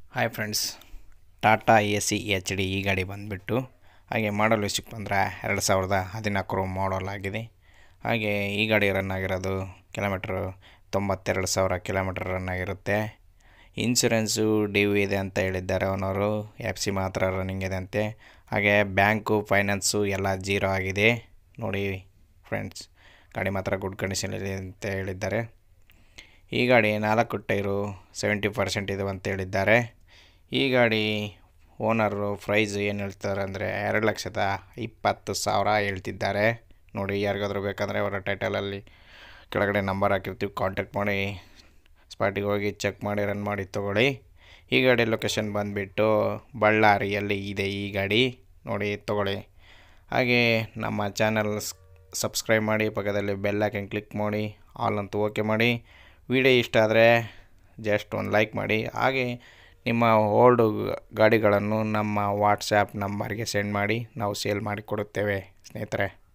hi friends Tata A C H D ಈ ಗಾಡಿ ಬಂದುಬಿಟ್ಟು ಹಾಗೆ ಮಾಡಲ್ ವಿಷಯಕ್ಕೆ ಬಂದರೆ ಎರಡು ಸಾವಿರದ ಹದಿನಾಲ್ಕರ ಮಾಡಲ್ ಆಗಿದೆ ಹಾಗೆ ಈ ಗಾಡಿ ರನ್ ಆಗಿರೋದು ಕಿಲೋಮೀಟ್ರು ತೊಂಬತ್ತೆರಡು ಸಾವಿರ ಕಿಲೋಮೀಟ್ರ್ ರನ್ ಆಗಿರುತ್ತೆ ಇನ್ಸೂರೆನ್ಸು ಡ್ಯೂ ಇದೆ ಅಂತ ಹೇಳಿದ್ದಾರೆ ಅವನವರು ಎಫ್ ಸಿ ಮಾತ್ರ ರನ್ನಿಂಗ್ ಇದೆ ಅಂತೆ ಹಾಗೆ ಬ್ಯಾಂಕು ಫೈನಾನ್ಸು ಎಲ್ಲ ಜೀರೋ ಆಗಿದೆ ನೋಡಿ ಫ್ರೆಂಡ್ಸ್ ಗಾಡಿ ಮಾತ್ರ ಗುಡ್ ಕಂಡೀಷನಲ್ಲಿ ಅಂತ ಹೇಳಿದ್ದಾರೆ ಈ ಗಾಡಿ ನಾಲ್ಕು ಟೈರು ಸೆವೆಂಟಿ ಪರ್ಸೆಂಟ್ ಇದೆ ಅಂತ ಹೇಳಿದ್ದಾರೆ ಈ ಗಾಡಿ ಓನರು ಪ್ರೈಸ್ ಏನು ಹೇಳ್ತಾರೆ ಅಂದರೆ ಎರಡು ಲಕ್ಷದ ಇಪ್ಪತ್ತು ಸಾವಿರ ಹೇಳ್ತಿದ್ದಾರೆ ನೋಡಿ ಯಾರಿಗಾದ್ರೂ ಬೇಕಂದರೆ ಅವರ ಟೈಟಲಲ್ಲಿ ಕೆಳಗಡೆ ನಂಬರ್ ಹಾಕಿರ್ತೀವಿ ಕಾಂಟ್ಯಾಕ್ಟ್ ಮಾಡಿ ಸ್ಪಾಟಿಗೆ ಹೋಗಿ ಚೆಕ್ ಮಾಡಿ ರನ್ ಮಾಡಿ ತೊಗೊಳ್ಳಿ ಈ ಗಾಡಿ ಲೊಕೇಶನ್ ಬಂದುಬಿಟ್ಟು ಬಳ್ಳಾರಿಯಲ್ಲಿ ಇದೆ ಈ ಗಾಡಿ ನೋಡಿ ತೊಗೊಳ್ಳಿ ಹಾಗೆ ನಮ್ಮ ಚಾನಲ್ ಸಬ್ಸ್ಕ್ರೈಬ್ ಮಾಡಿ ಪಕ್ಕದಲ್ಲಿ ಬೆಲ್ ಹಾಕಿ ಕ್ಲಿಕ್ ಮಾಡಿ ಆಲ್ ಅಂತ ಓಕೆ ಮಾಡಿ ವಿಡಿಯೋ ಇಷ್ಟ ಆದರೆ ಜಸ್ಟ್ ಒಂದು ಲೈಕ್ ಮಾಡಿ ಹಾಗೆ ನಿಮ್ಮ ಓಲ್ಡು ಗಾಡಿಗಳನ್ನು ನಮ್ಮ ವಾಟ್ಸ್ಯಾಪ್ ನಂಬರ್ಗೆ ಸೆಂಡ್ ಮಾಡಿ ನಾವು ಸೇಲ್ ಮಾಡಿ ಕೊಡುತ್ತೇವೆ ಸ್ನೇಹಿತರೆ